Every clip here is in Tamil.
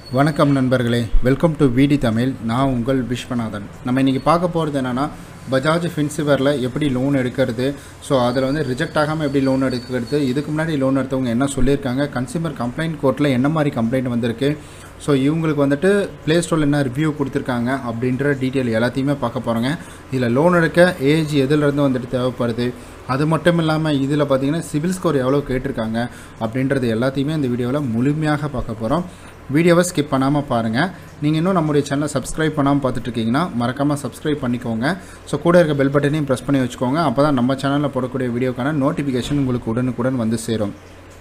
வணக்கம் நண்பர்களே வெல்கம் டு விடி தமிழ் நான் உங்கள் விஸ்வநாதன் நம்ம இன்றைக்கி பார்க்க போகிறது என்னென்னா பஜாஜ் ஃபின்சிவரில் எப்படி லோன் எடுக்கிறது ஸோ அதில் வந்து ரிஜெக்ட் ஆகாமல் எப்படி லோன் எடுக்கிறது இதுக்கு முன்னாடி லோன் எடுத்தவங்க என்ன சொல்லியிருக்காங்க கன்சியூமர் கம்ப்ளைண்ட் கோர்ட்டில் என்ன மாதிரி கம்ப்ளைண்ட் வந்திருக்கு ஸோ இவங்களுக்கு வந்துட்டு ப்ளே ஸ்டோரில் என்ன ரிவ்யூ கொடுத்துருக்காங்க அப்படின்ற டீட்டெயில் எல்லாத்தையுமே பார்க்க போகிறோங்க இதில் லோன் எடுக்க ஏஜ் எதுலேருந்து வந்துட்டு தேவைப்படுது அது மட்டும் இல்லாமல் இதில் பார்த்தீங்கன்னா சிவில் ஸ்கோர் எவ்வளோ கேட்டிருக்காங்க அப்படின்றது எல்லாத்தையுமே இந்த வீடியோவில் முழுமையாக பார்க்க போகிறோம் வீடியோவை ஸ்கிப் பண்ணாமல் பாருங்கள் நீங்கள் இன்னும் நம்முடைய சேனலை சப்ஸ்கிரைப் பண்ணாமல் பார்த்துட்ருக்கீங்கன்னா மறக்காமல் சப்ஸ்கிரைப் பண்ணிக்கோங்க ஸோ கூட இருக்க பெல் பட்டனையும் ப்ரெஸ் பண்ணி வச்சுக்கோங்க அப்போ தான் நம்ம சேனலில் போடக்கூடிய வீடியோக்கான நோட்டிஃபிகேஷன் உங்களுக்கு உடனுக்குடன் வந்து சேரும்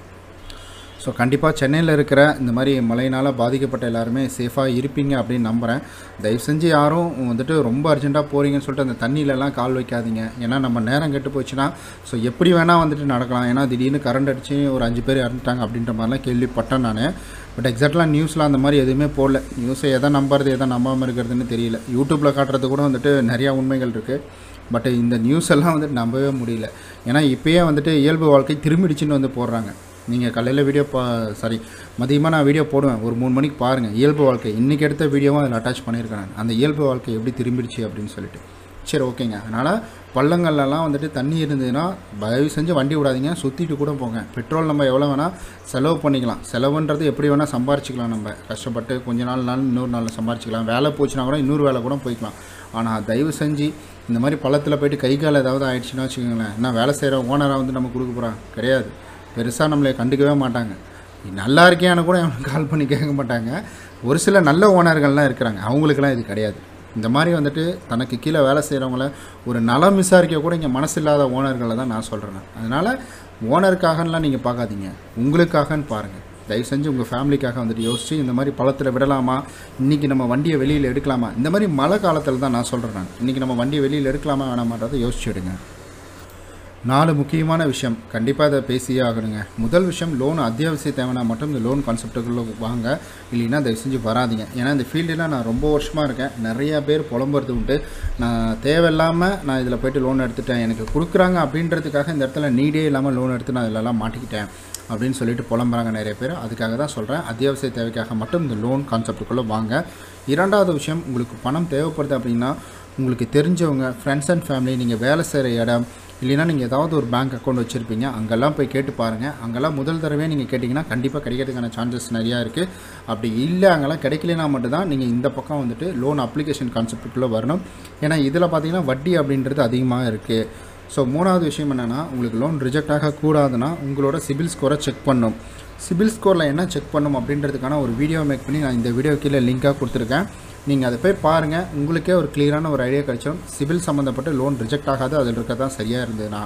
ஸோ கண்டிப்பாக சென்னையில் இருக்கிற இந்த மாதிரி மழையினால் பாதிக்கப்பட்ட எல்லாருமே சேஃபாக இருப்பீங்க அப்படின்னு நம்புகிறேன் தயவு செஞ்சு யாரும் வந்துட்டு ரொம்ப அர்ஜென்ட்டாக போகிறீங்கன்னு சொல்லிட்டு அந்த தண்ணியிலலாம் கால் வைக்காதீங்க ஏன்னா நம்ம நேரம் கெட்டு போச்சுன்னா ஸோ எப்படி வேணால் வந்துட்டு நடக்கலாம் ஏன்னா திடீர்னு கரண்ட் அடிச்சு ஒரு அஞ்சு பேர் இறந்துட்டாங்க அப்படின்ற மாதிரிலாம் கேள்விப்பட்டேன் நான் பட் எக்ஸாக்ட்லாம் நியூஸில் அந்த மாதிரி எதுவுமே போடல நியூஸை எதை நம்புறது எதை நம்பாமல் இருக்கிறதுன்னு தெரியல யூடியூப்பில் காட்டுறது கூட வந்துட்டு நிறையா உண்மைகள் இருக்குது பட் இந்த நியூஸ் எல்லாம் வந்துட்டு நம்பவே முடியல ஏன்னா இப்போயே வந்துட்டு இயல்பு வாழ்க்கை திரும்பிடுச்சுன்னு வந்து போடுறாங்க நீங்கள் காலையில் வீடியோ பா சாரி மதியமாக நான் வீடியோ போடுவேன் ஒரு மூணு மணிக்கு பாருங்கள் இயல்பு வாழ்க்கை இன்றைக்கி எடுத்த வீடியோவும் அதில் அட்டாச் பண்ணியிருக்கேன் நான். அந்த இயல்பு வாழ்க்கை எப்படி திரும்பிடுச்சு அப்படின்னு சொல்லிட்டு சரி ஓகேங்க அதனால் பள்ளங்கள்லாம் வந்துட்டு தண்ணி இருந்ததுன்னா தயவு செஞ்சு வண்டி விடாதீங்க சுற்றிட்டு கூட போங்க பெட்ரோல் நம்ம எவ்வளோ வேணால் செலவு பண்ணிக்கலாம் செலவுன்றது எப்படி வேணால் சம்பாரிச்சிக்கலாம் நம்ம கஷ்டப்பட்டு கொஞ்ச நாள் நாள் இன்னொரு நாளில் சம்பாரிச்சிக்கலாம் வேலை போச்சுன்னா கூட இன்னொரு வேலை கூட போய்க்கலாம் ஆனால் தயவு செஞ்சு இந்த மாதிரி பள்ளத்தில் போயிட்டு கை கால் ஏதாவது ஆயிடுச்சுன்னா வச்சுக்கோங்களேன் என்ன வேலை செய்கிற ஓனராக வந்து நம்ம கொடுக்க போகிறான் கிடையாது பெருசாக நம்மளை கண்டுக்கவே மாட்டாங்க நீ நல்லா இருக்கியான்னு கூட அவனுக்கு கால் பண்ணி கேட்க மாட்டாங்க ஒரு சில நல்ல ஓனர்கள்லாம் இருக்கிறாங்க அவங்களுக்கெல்லாம் இது கிடையாது இந்த மாதிரி வந்துட்டு தனக்கு கீழே வேலை செய்கிறவங்கள ஒரு நலம் விசாரிக்க கூட இங்கே மனசு இல்லாத ஓனர்களை தான் நான் சொல்கிறேன் அதனால் ஓனருக்காகலாம் நீங்கள் பார்க்காதீங்க உங்களுக்காகன்னு பாருங்கள் தயவு செஞ்சு உங்கள் ஃபேமிலிக்காக வந்துட்டு யோசிச்சு இந்த மாதிரி பழத்தில் விடலாமா இன்றைக்கி நம்ம வண்டியை வெளியில் எடுக்கலாமா இந்த மாதிரி மழை காலத்தில் தான் நான் சொல்கிறேன் நான் இன்றைக்கி நம்ம வண்டியை வெளியில் எடுக்கலாமா வேணாமான்றதை யோசிச்சு எடுங்க நாலு முக்கியமான விஷயம் கண்டிப்பாக இதை பேசியே ஆகணுங்க முதல் விஷயம் லோன் அத்தியாவசிய தேவைனா மட்டும் இந்த லோன் கான்செப்டுக்குள்ளே வாங்க இல்லைன்னா தயவு செஞ்சு வராதீங்க ஏன்னா இந்த ஃபீல்டில் நான் ரொம்ப வருஷமாக இருக்கேன் நிறையா பேர் புலம்புறது உண்டு நான் தேவையில்லாமல் நான் இதில் போயிட்டு லோன் எடுத்துட்டேன் எனக்கு கொடுக்குறாங்க அப்படின்றதுக்காக இந்த இடத்துல நீடே இல்லாமல் லோன் எடுத்து நான் இதிலலாம் மாட்டிக்கிட்டேன் அப்படின்னு சொல்லிட்டு புலம்புறாங்க நிறைய பேர் அதுக்காக தான் சொல்கிறேன் அத்தியாவசிய தேவைக்காக மட்டும் இந்த லோன் கான்செப்டுக்குள்ளே வாங்க இரண்டாவது விஷயம் உங்களுக்கு பணம் தேவைப்படுது அப்படின்னா உங்களுக்கு தெரிஞ்சவங்க ஃப்ரெண்ட்ஸ் அண்ட் ஃபேமிலி நீங்கள் வேலை செய்கிற இடம் இல்லைன்னா நீங்கள் ஏதாவது ஒரு பேங்க் அக்கௌண்ட் வச்சுருப்பீங்க அங்கெல்லாம் போய் கேட்டு பாருங்கள் அங்கெல்லாம் முதல் தடவை நீங்கள் கேட்டிங்கன்னா கண்டிப்பாக கிடைக்கிறதுக்கான சான்சஸ் நிறையா இருக்குது அப்படி இல்லை அங்கெல்லாம் கிடைக்கலனா மட்டும்தான் நீங்கள் இந்த பக்கம் வந்துட்டு லோன் அப்ளிகேஷன் கான்செப்டுக்குள்ளே வரணும் ஏன்னா இதில் பார்த்தீங்கன்னா வட்டி அப்படின்றது அதிகமாக இருக்குது ஸோ மூணாவது விஷயம் என்னென்னா உங்களுக்கு லோன் ரிஜெக்ட் ஆகக்கூடாதுன்னா உங்களோட சிபில் ஸ்கோரை செக் பண்ணும் சிபில் ஸ்கோரில் என்ன செக் பண்ணும் அப்படின்றதுக்கான ஒரு வீடியோ மேக் பண்ணி நான் இந்த வீடியோ கீழே லிங்காக கொடுத்துருக்கேன் நீங்கள் அதை போய் பாருங்கள் உங்களுக்கே ஒரு கிளியரான ஒரு ஐடியா கிடைச்சிடும் சிபில் சம்மந்தப்பட்ட லோன் ரிஜெக்ட் ஆகாது அதில் இருக்க தான் சரியாக இருந்ததுன்னா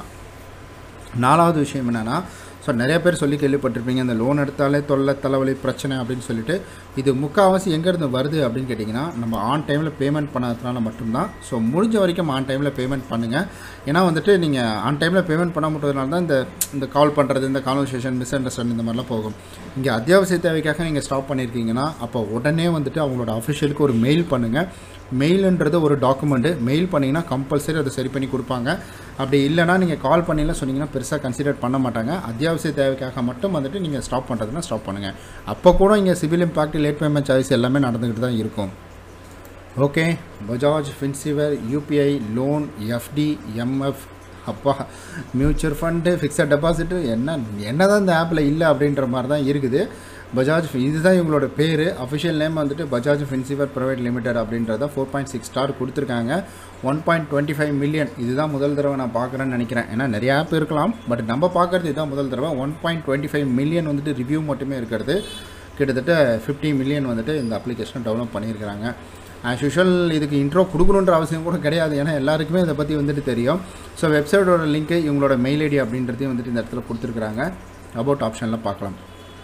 நாலாவது விஷயம் என்னென்னா ஸோ நிறைய பேர் சொல்லி கேள்விப்பட்டிருப்பீங்க இந்த லோன் எடுத்தாலே தொல்லை தலைவலி பிரச்சனை அப்படின்னு சொல்லிட்டு இது முக்கால்வாசி எங்கேருந்து வருது அப்படின்னு கேட்டிங்கன்னா நம்ம ஆன் டைமில் பேமெண்ட் பண்ணாததுனால மட்டும்தான் ஸோ முடிஞ்ச வரைக்கும் ஆன் டைமில் பேமெண்ட் பண்ணுங்கள் ஏன்னா வந்துட்டு நீங்கள் ஆன் டைமில் பேமெண்ட் பண்ண முடியாதனால தான் இந்த இந்த கால் பண்ணுறது இந்த கான்வர்சேஷன் மிஸ் அண்டர்ஸ்டாண்ட் இந்த மாதிரிலாம் போகும் இங்கே அத்தியாவசிய தேவைக்காக நீங்கள் ஸ்டாப் பண்ணியிருக்கீங்கன்னா அப்போ உடனே வந்துட்டு அவங்களோட அஃபிஷியலுக்கு ஒரு மெயில் பண்ணுங்கள் மெயிலுன்றது ஒரு டாக்குமெண்ட்டு மெயில் பண்ணிங்கன்னா கம்பல்சரி அதை சரி பண்ணி கொடுப்பாங்க அப்படி இல்லைனா நீங்கள் கால் பண்ணிலாம் சொன்னீங்கன்னா பெருசாக கன்சிடர் பண்ண மாட்டாங்க அத்தியாவசிய தேவைக்காக மட்டும் வந்துட்டு நீங்கள் ஸ்டாப் பண்ணுறதுனா ஸ்டாப் பண்ணுங்கள் அப்போ கூட இங்கே civil impact late payment charges எல்லாமே நடந்துக்கிட்டு தான் இருக்கும் okay Bajaj Finserv UPI loan FD MF அப்பா மியூச்சுவல் ஃபண்டு ஃபிக்ஸட் டெபாசிட்டு என்ன என்ன தான் இந்த ஆப்பில் இல்லை அப்படின்ற மாதிரி தான் இருக்குது பஜாஜ் ஃபி- இதுதான் இவங்களோட பேர் அஃபிஷியல் நேம் வந்துட்டு பஜாஜ் ஃபின்சிவர் ப்ரைவேட் லிமிடெட் அப்படின்றத ஃபோர் பாயிண்ட் சிக்ஸ் ஸ்டார் கொடுத்துருக்காங்க one point twenty five million இதுதான் முதல் தடவை நான் பார்க்குறேன்னு நினைக்கிறேன் ஏன்னா நிறைய ஆப் இருக்கலாம் பட் நம்ம பார்க்குறது இதுதான் முதல் தடவை one point twenty five million வந்துட்டு ரிவ்யூ மட்டுமே இருக்கிறது கிட்டத்தட்ட ஃபிஃப்டி மில்லியன் வந்துட்டு இந்த அப்ளிகேஷனை டெவலப் பண்ணியிருக்கிறாங்க ஆஸ் யூஷுவல் இதுக்கு இன்ட்ரோ கொடுக்கணுன்ற அவசியம் கூட கிடையாது ஏன்னா எல்லாருக்குமே இதை பற்றி வந்துட்டு தெரியும் ஸோ வெப்சைட்டோட லிங்க்கு இவங்களோட மெயில் ஐடி அப்படின்றதையும் வந்துட்டு இந்த இடத்துல கொடுத்துருக்குறாங்க அபவுட் ஆப்ஷனில் பார்க்கலாம்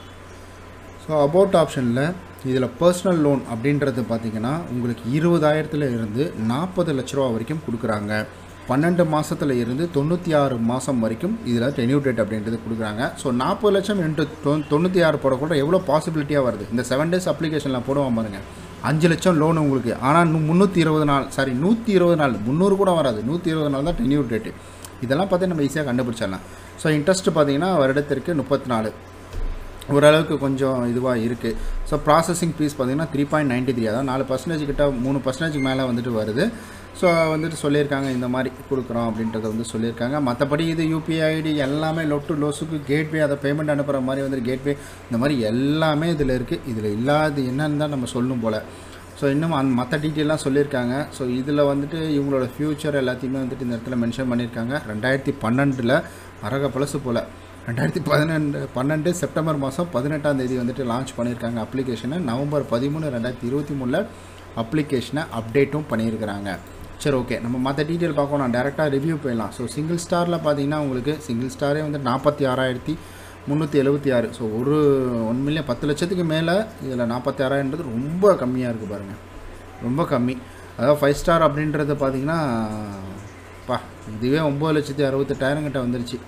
ஸோ அபவுட் ஆப்ஷனில் இதில் பர்சனல் லோன் அப்படின்றது பார்த்தீங்கன்னா உங்களுக்கு இருபதாயிரத்துல இருந்து நாற்பது லட்ச ரூபா வரைக்கும் கொடுக்குறாங்க பன்னெண்டு மாதத்தில் இருந்து தொண்ணூற்றி ஆறு மாதம் வரைக்கும் இதில் டென்யூ டேட் அப்படின்றது கொடுக்குறாங்க ஸோ நாற்பது லட்சம் இன்ட்டு தொ தொண்ணூற்றி ஆறு போடக்கூட எவ்வளோ பாசிபிலிட்டியாக வருது இந்த செவன் டேஸ் அப்ளிகேஷனில் போடுவோம் பாருங்க அஞ்சு லட்சம் லோன் உங்களுக்கு ஆனால் முந்நூற்றி இருபது நாள் சாரி நூற்றி இருபது நாள் முந்நூறு கூட வராது நூற்றி இருபது நாள் தான் டென்யூ டேட்டு இதெல்லாம் பார்த்து நம்ம ஈஸியாக கண்டுபிடிச்சிடலாம் ஸோ இன்ட்ரெஸ்ட் பார்த்தீங்கன்னா வருடத்திற்கு முப்பத்தி நாலு ஓரளவுக்கு கொஞ்சம் இதுவாக இருக்குது ஸோ ப்ராசஸிங் ஃபீஸ் பார்த்தீங்கன்னா த்ரீ பாயிண்ட் நைன்ட்டி த்ரீ அதாவது நாலு பர்சன்டேஜ் கிட்ட மூணு பர்சன்டேஜ் மேலே வந்துட்டு வருது ஸோ வந்துட்டு சொல்லியிருக்காங்க இந்த மாதிரி கொடுக்குறோம் அப்படின்றத வந்து சொல்லியிருக்காங்க மற்றபடி இது யூபிஐ ஐடி எல்லாமே லொட்டு லோஸுக்கு கேட்வே அதை பேமெண்ட் அனுப்புகிற மாதிரி வந்துட்டு கேட்வே இந்த மாதிரி எல்லாமே இதில் இருக்குது இதில் இல்லாத என்னன்னு தான் நம்ம சொல்லணும் போல் ஸோ இன்னும் அந் மற்ற டீட்டெயிலாம் சொல்லியிருக்காங்க ஸோ இதில் வந்துட்டு இவங்களோட ஃப்யூச்சர் எல்லாத்தையுமே வந்துட்டு இந்த இடத்துல மென்ஷன் பண்ணியிருக்காங்க ரெண்டாயிரத்தி பன்னெண்டில் அரக பழசு போல் ரெண்டாயிரத்தி பதினெண்டு பன்னெண்டு செப்டம்பர் மாதம் பதினெட்டாம் தேதி வந்துட்டு லான்ச் பண்ணியிருக்காங்க அப்ளிகேஷனை நவம்பர் பதிமூணு ரெண்டாயிரத்தி இருபத்தி மூணில் அப்ளிகேஷனை அப்டேட்டும் பண்ணியிருக்கிறாங்க சரி ஓகே நம்ம மற்ற டீட்டெயில் பார்க்கணும் நான் டேரெக்டாக ரிவ்யூ போயிடலாம் ஸோ சிங்கிள் ஸ்டாரில் பார்த்தீங்கன்னா உங்களுக்கு சிங்கிள் ஸ்டாரே வந்து நாற்பத்தி ஆறாயிரத்தி முந்நூற்றி எழுபத்தி ஆறு ஸோ ஒரு ஒன் மில்லியன் பத்து லட்சத்துக்கு மேலே இதில் நாற்பத்தி ஆறாயிரன்றது ரொம்ப கம்மியாக இருக்குது பாருங்கள் ரொம்ப கம்மி அதாவது ஃபைவ் ஸ்டார் அப்படின்றது பார்த்தீங்கன்னா பா இதுவே ஒம்பது லட்சத்தி அறுபத்தெட்டாயிரம் கிட்ட வந்துருச்சு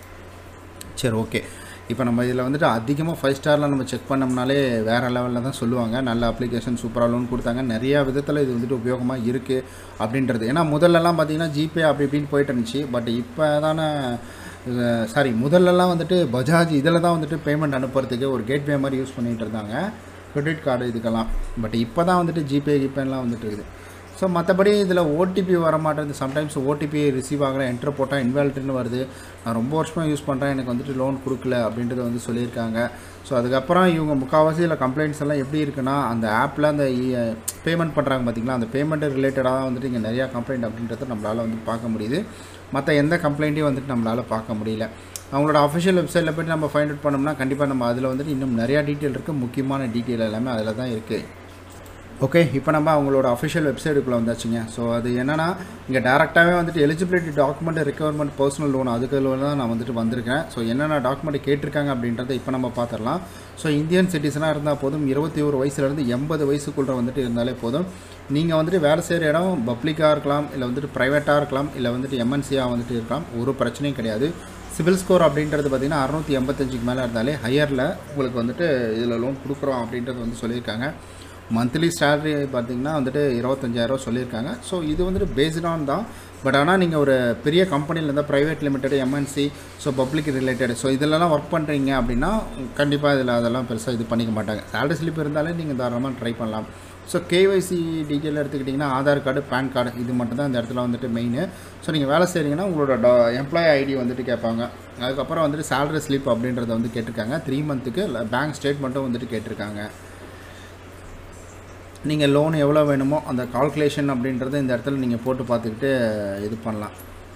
சரி ஓகே இப்போ நம்ம இதில் வந்துட்டு அதிகமாக ஃபைவ் ஸ்டாரில் நம்ம செக் பண்ணோம்னாலே வேறு லெவலில் தான் சொல்லுவாங்க நல்ல அப்ளிகேஷன் சூப்பராக லோன் கொடுத்தாங்க நிறையா விதத்தில் இது வந்துட்டு உபயோகமாக இருக்குது அப்படின்றது ஏன்னா முதல்லலாம் பார்த்தீங்கன்னா ஜிபே அப்படி இப்படின்னு போயிட்டு இருந்துச்சு பட் இப்போ தானே சாரி முதல்லலாம் வந்துட்டு பஜாஜ் இதில் தான் வந்துட்டு பேமெண்ட் அனுப்புறதுக்கு ஒரு கேட்வே மாதிரி யூஸ் பண்ணிகிட்டு இருந்தாங்க கிரெடிட் கார்டு இதுக்கெல்லாம் பட் இப்போ தான் வந்துட்டு ஜிபே கிபேலாம் வந்துட்டு இருக்குது ஸோ மற்றபடி இதில் ஓடிபி வர மாட்டேங்குது சம்டைம்ஸ் ஓடிபி ரிசீவ் ஆகல என்ட்ரு போட்டால் இன்வாலிட்னு வருது நான் ரொம்ப வருஷமாக யூஸ் பண்ணுறேன் எனக்கு வந்துட்டு லோன் கொடுக்கல அப்படின்றத வந்து சொல்லியிருக்காங்க ஸோ அதுக்கப்புறம் இவங்க முக்கால்வாசி இதில் கம்ப்ளைண்ட்ஸ் எல்லாம் எப்படி இருக்குன்னா அந்த ஆப்பில் அந்த பேமெண்ட் பண்ணுறாங்க பார்த்தீங்களா அந்த பேமெண்ட் ரிலேட்டடாக தான் வந்துட்டு இங்கே நிறையா கம்ப்ளைண்ட் அப்படின்றத நம்மளால் வந்து பார்க்க முடியுது மற்ற எந்த கம்ப்ளைண்ட்டையும் வந்துட்டு நம்மளால் பார்க்க முடியல அவங்களோட அஃபிஷியல் வெப்சைட்டில் போய்ட்டு நம்ம ஃபைண்ட் அவுட் பண்ணோம்னா கண்டிப்பாக நம்ம அதில் வந்துட்டு இன்னும் நிறையா டீட்டெயில் இருக்குது முக்கியமான டீட்டெயில் எல்லாமே அதில் தான் இருக்குது ஓகே இப்போ நம்ம அவங்களோட அஃபிஷியல் வெப்சைட்டுக்குள்ளே வந்தாச்சுங்க ஸோ அது என்னென்னா இங்கே டேரெக்டாகவே வந்துட்டு eligibility document requirement personal loan அதுக்கு தான் நான் வந்துட்டு வந்திருக்கேன் ஸோ என்னென்ன டாக்குமெண்ட் கேட்டிருக்காங்க அப்படின்றத இப்போ நம்ம பார்த்துடலாம் ஸோ இந்தியன் சிட்டிசனாக இருந்தால் போதும் இருபத்தி ஒரு வயசுலேருந்து எண்பது வயசுக்குள்ளே வந்துட்டு இருந்தாலே போதும் நீங்கள் வந்துட்டு வேலை செய்கிற இடம் பப்ளிக்காக இருக்கலாம் இல்லை வந்துட்டு ப்ரைவேட்டாக இருக்கலாம் இல்லை வந்துட்டு எம்என்சியாக வந்துட்டு இருக்கலாம் ஒரு பிரச்சனையும் கிடையாது சிவில் ஸ்கோர் அப்படின்றது பார்த்திங்கன்னா அறுநூற்றி எண்பத்தஞ்சுக்கு மேலே இருந்தாலே ஹையரில் உங்களுக்கு வந்துட்டு இதில் லோன் கொடுக்குறோம் அப்படின்றது வந்து சொல்லியிருக்காங்க மந்த்லி சேலரி பார்த்திங்கன்னா வந்துட்டு இருபத்தஞ்சாயிரம் சொல்லியிருக்காங்க ஸோ இது வந்துட்டு பேஸ்ட் ஆன் தான் பட் ஆனால் நீங்கள் ஒரு பெரிய கம்பெனியில் இருந்தால் private limited MNC so public related so இதிலலாம் ஒர்க் பண்ணுறீங்க அப்படின்னா கண்டிப்பாக இதில் அதெல்லாம் பெருசாக இது பண்ணிக்க மாட்டாங்க சேலரி ஸ்லிப் இருந்தாலே நீங்கள் தாராளமாக ட்ரை பண்ணலாம் ஸோ கேஒய்சி டீட்டெயில் எடுத்துக்கிட்டிங்கன்னா ஆதார் கார்டு பேன் கார்டு இது மட்டும் தான் இந்த இடத்துல வந்துட்டு மெயின் ஸோ நீங்கள் வேலை செய்கிறீங்கன்னா உங்களோட டா எம்ப்ளாயி ஐடி வந்துட்டு கேட்பாங்க அதுக்கப்புறம் வந்துட்டு சேலரி ஸ்லிப் அப்படின்றத வந்து கேட்டிருக்காங்க த்ரீ மந்த்துக்கு பேங்க் ஸ்டேட்மெண்ட்டும் வந்துட்டு கேட்டிருக்காங்க நீங்கள் லோன் எவ்வளோ வேணுமோ அந்த கால்குலேஷன் அப்படின்றத இந்த இடத்துல நீங்கள் போட்டு பார்த்துக்கிட்டு இது பண்ணலாம்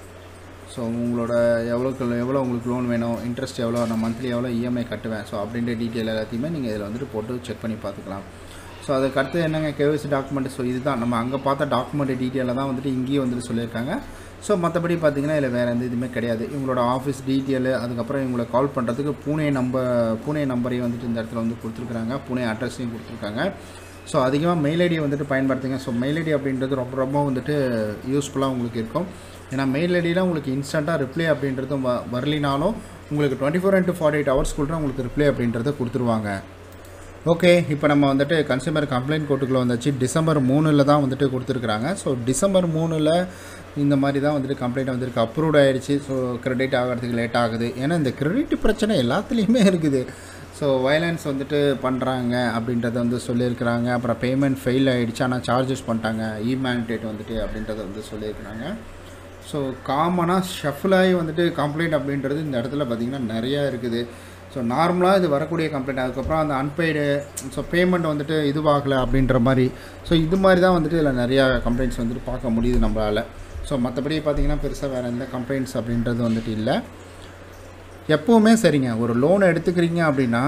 ஸோ உங்களோட எவ்வளோக்கு எவ்வளோ உங்களுக்கு லோன் வேணும் இன்ட்ரெஸ்ட் எவ்வளோ நான் மந்த்லி எவ்வளோ இஎம்ஐ கட்டுவேன் ஸோ அப்படின்ற டீட்டெயில் எல்லாத்தையுமே நீங்கள் இதில் வந்துட்டு போட்டு செக் பண்ணி பார்த்துக்கலாம் ஸோ அதுக்கு அடுத்து என்னங்க கேவிசி டாக்குமெண்ட் ஸோ இதுதான் நம்ம அங்கே பார்த்த டாக்குமெண்ட் டீட்டெயிலில் தான் வந்துட்டு இங்கேயும் வந்துட்டு சொல்லியிருக்காங்க ஸோ மற்றபடி பார்த்தீங்கன்னா இதில் வேறு எந்த இதுவுமே கிடையாது இவங்களோட ஆஃபீஸ் டீட்டெயிலு அதுக்கப்புறம் இவங்களை கால் பண்ணுறதுக்கு பூனே நம்பர் பூனே நம்பரையும் வந்துட்டு இந்த இடத்துல வந்து கொடுத்துருக்குறாங்க பூனே அட்ரஸையும் கொடுத்துருக்காங்க ஸோ அதிகமாக மெயில் ஐடியை வந்துட்டு பயன்படுத்துங்க ஸோ மெயில் ஐடி அப்படின்றது ரொம்ப ரொம்ப வந்துட்டு யூஸ்ஃபுல்லாக உங்களுக்கு இருக்கும் ஏன்னா மெயில் ஐடியில் உங்களுக்கு இன்ஸ்டண்ட்டாக ரிப்ளை அப்படின்றதும் வ வரலினாலும் உங்களுக்கு twenty four into forty eight ஹவர்ஸ்க்குள்ளே உங்களுக்கு ரிப்ளை அப்படின்றத கொடுத்துருவாங்க ஓகே இப்போ நம்ம வந்துட்டு கன்சியூமர் கம்ப்ளைண்ட் கோர்ட்டுக்குள்ளே வந்தாச்சு டிசம்பர் மூணில் தான் வந்துட்டு கொடுத்துருக்குறாங்க ஸோ டிசம்பர் மூணில் இந்த மாதிரி தான் வந்துட்டு கம்ப்ளைண்ட் வந்திருக்கு அப்ரூவ்ட் ஆகிடுச்சு ஸோ கிரெடிட் ஆகிறதுக்கு லேட் ஆகுது ஏன்னா இந்த கிரெடிட் பிரச்சனை எல்லாத்துலேயுமே இருக்குது ஸோ வயலன்ஸ் வந்துட்டு பண்ணுறாங்க அப்படின்றத வந்து சொல்லியிருக்கிறாங்க அப்புறம் பேமெண்ட் ஃபெயில் ஆகிடுச்சு ஆனால் சார்ஜஸ் பண்ணிட்டாங்க இமேனிடேட் வந்துட்டு அப்படின்றத வந்து சொல்லியிருக்கிறாங்க ஸோ காமனாக ஷஃபிள் ஆகி வந்துட்டு கம்ப்ளைண்ட் அப்படின்றது இந்த இடத்துல பார்த்திங்கன்னா நிறையா இருக்குது ஸோ நார்மலாக இது வரக்கூடிய கம்ப்ளைண்ட் அதுக்கப்புறம் அந்த அன்பெய்டு ஸோ பேமெண்ட் வந்துட்டு இதுவாகலை அப்படின்ற மாதிரி ஸோ இது மாதிரி தான் வந்துட்டு இதில் நிறையா கம்ப்ளைண்ட்ஸ் வந்துட்டு பார்க்க முடியுது நம்மளால் ஸோ மற்றபடி பார்த்திங்கன்னா பெருசாக வேறு எந்த கம்ப்ளைண்ட்ஸ் அப்படின்றது வந்துட்டு இல்லை எப்போவுமே சரிங்க ஒரு லோன் எடுத்துக்கிறீங்க அப்படின்னா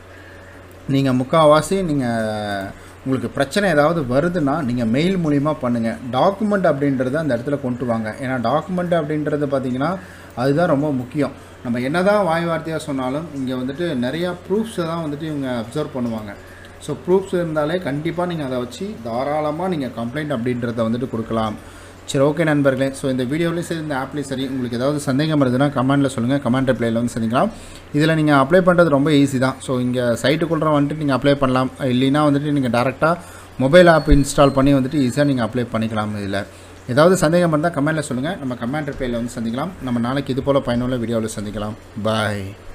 நீங்கள் முக்கால்வாசி நீங்கள் உங்களுக்கு பிரச்சனை ஏதாவது வருதுன்னா நீங்கள் மெயில் மூலிமா பண்ணுங்கள் டாக்குமெண்ட் அப்படின்றத அந்த இடத்துல கொண்டு வாங்க ஏன்னா டாக்குமெண்ட் அப்படின்றது பார்த்திங்கன்னா அதுதான் ரொம்ப முக்கியம் நம்ம என்ன தான் வாய் வார்த்தையாக சொன்னாலும் இங்கே வந்துட்டு நிறையா ப்ரூஃப்ஸை தான் வந்துட்டு இவங்க அப்சர்வ் பண்ணுவாங்க ஸோ ப்ரூஃப்ஸ் இருந்தாலே கண்டிப்பாக நீங்கள் அதை வச்சு தாராளமாக நீங்கள் கம்ப்ளைண்ட் அப்படின்றத வந்துட்டு கொடுக்கலாம் சரி ஓகே நண்பர்களே ஸோ இந்த வீடியோவிலையும் சரி இந்த ஆப்லேயும் சரி உங்களுக்கு ஏதாவது சந்தேகம் இருந்ததுன்னா கமெண்ட்டில் சொல்லுங்கள் கமெண்ட் ரிப்ளைல வந்து சந்திக்கலாம் இதில் நீங்கள் அப்ளை பண்ணுறது ரொம்ப ஈஸி தான் ஸோ இங்கே சைட்டுக்குள்ளே வந்துட்டு நீங்கள் அப்ளை பண்ணலாம் இல்லைன்னா வந்துட்டு நீங்கள் டேரெக்டாக மொபைல் ஆப் இன்ஸ்டால் பண்ணி வந்துட்டு ஈஸியாக நீங்கள் அப்ளை பண்ணிக்கலாம் இதில் ஏதாவது சந்தேகம் இருந்தால் கமெண்ட்டில் சொல்லுங்கள் நம்ம கமெண்ட் ரிப்ளைல வந்து சந்திக்கலாம் நம்ம நாளைக்கு இது போல் பயனுள்ள வீடியோவில் சந்திக்கலாம் பாய்